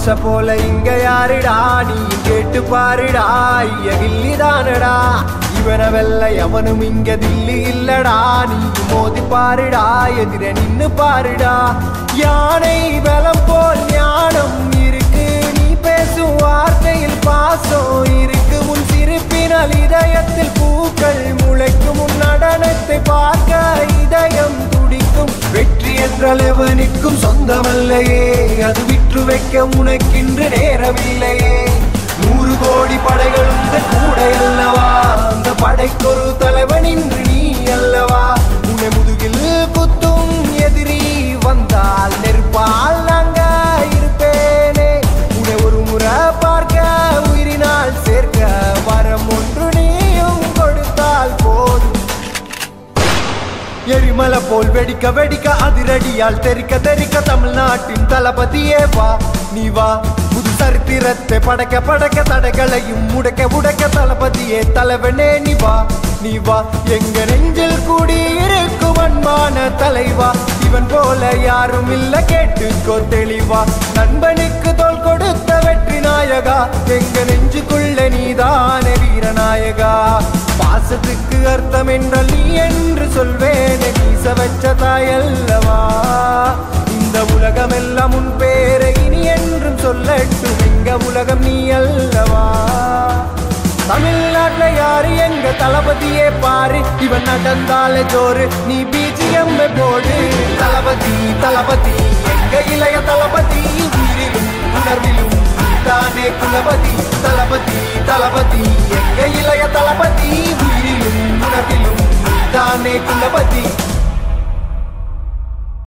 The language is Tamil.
பாட்ஷ போல இங்க யாருடா நீ கேட்டு பாருடா ஐய கில்லிதானடா இவன வெல்ல எவனும் இங்க தில்லி இல்லடா நீ மோதி பாருடா எதிர நின்னு பாருடா யானை பலம் போல் ஞானம் இருக்கு நீ பேசும் வார்த்தையில் பாசம் இருக்கு உன் சிரிப்பினால் இதயத்தில் பூக்கள் முளைக்கும் உன் நடனத்தை பார்க்க இதயம் துடிக்கும் வெற்றி என்றால் எவனுக்கும் சொந்தமல்லையே அது விற்று வைக்க உனக்கின்று நேரமில்லையே நூறு கோடி படைகள் உந்த கூட அல்லவா அந்த படைக்கொரு தலைவன் இன்று நீ அல்லவா உன்னை முதுகில் குத்தும் எதிரி வந்தால் நெருப்பால் நாங்க இருப்பேனே உன்னை ஒரு முறை பார்க்க உயிரினால் சேர்க்க வரம் ஒன்று நீயும் கொடுத்தால் போதும் எரிமலை போல் வெடிக்க வெடிக்க அதிரடியால் தெறிக்க தெறிக்க தமிழ்நாட்டின் தளபதியே வா நீ வா புது சரித்திரத்தை படைக்க படைக்க தடைகளையும் உடைக்க உடைக்க தளபதியே தலைவனே நீ வா நீ வா எங்க நெஞ்சில் கூடி இருக்கும் அன்பான தலைவா இவன் போல யாரும் இல்ல கேட்டுக்கோ தெளிவா நண்பனுக்கு தோல் கொடுத்த வெற்றி நாயகா எங்க நெஞ்சுக்குள்ள நீதானே வீரநாயகா பாசத்துக்கு அர்த்தம் என்றால் நீ என்று சொல்வேனே வீச வச்ச தாயல்லவா இந்த உலகம் எல்லாம் உன் பேரை இனி என்றும் சொல்லட்டும் எங்க உலகம் நீ அல்லவா தமிழ்நாட்டுல யாரு எங்க தளபதியே பாரு இவன் நடந்தாலே ஜோறு நீ பிஜிஎம் போடு தளபதி தளபதி